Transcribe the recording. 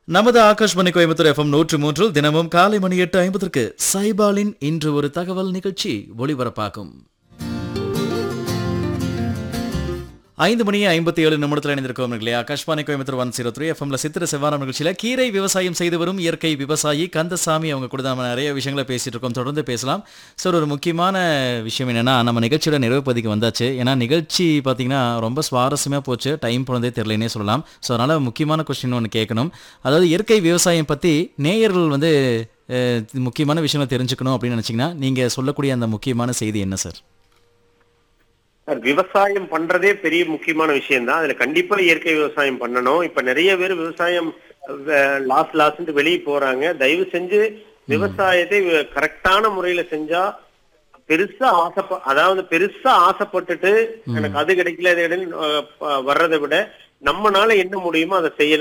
நமது ஆகாஷ்மணி கோயம்புத்தூர் எஃப்எம் நூற்று மூன்றில் தினமும் காலை மணி எட்டு ஐம்பதற்கு சைபாலின் இன்று ஒரு தகவல் நிகழ்ச்சி ஒளிபரப்பாகும் ஐந்து மணி ஐம்பத்தி ஏழு நிமிடத்தில் இணைந்திருக்கோம் இல்லையா Akashvani Coimbatore one zero three எஃப்எம்ல சித்திர செவ்வாரம் நிகழ்ச்சியில கீரை விவசாயம் செய்து வரும் இயற்கை விவசாயி கந்தசாமி அவங்க கூட நம்ம நிறைய விஷயங்களை பேசிட்டு இருக்கோம் தொடர்ந்து பேசலாம் சார் ஒரு முக்கியமான விஷயம் என்னன்னா நம்ம நிகழ்ச்சியோட நிறைவு பதிக்கு வந்தாச்சு ஏன்னா நிகழ்ச்சி பார்த்தீங்கன்னா ரொம்ப சுவாரஸ்யமாக போச்சு டைம் போனதே தெரியலனே சொல்லலாம் ஸோ அதனால முக்கியமான கொஸ்டின் ஒன்று கேட்கணும் அதாவது இயற்கை விவசாயம் பற்றி நேயர்கள் வந்து அஹ், முக்கியமான விஷயங்களை தெரிஞ்சுக்கணும் அப்படின்னு நினச்சிங்கன்னா நீங்கள் சொல்லக்கூடிய அந்த முக்கியமான செய்தி என்ன சார் சார் விவசாயம் பண்றதே பெரிய முக்கியமான விஷயம் தான் அதுல கண்டிப்பா இயற்கை விவசாயம் பண்ணணும் இப்ப நிறைய பேர் விவசாயம் லாஸ் லாஸ்ன்ட்டு வெளியே போறாங்க தயவு செஞ்சு விவசாயத்தை கரெக்டான முறையில செஞ்சா பெருசா ஆசைப்ப அதாவது பெருசா ஆசைப்பட்டுட்டு எனக்கு அது கிடைக்கல இது கிடைக்கல, அஹ், ப- வர்றதை விட நம்மனால என்ன முடியுமோ அதை செய்யலாம்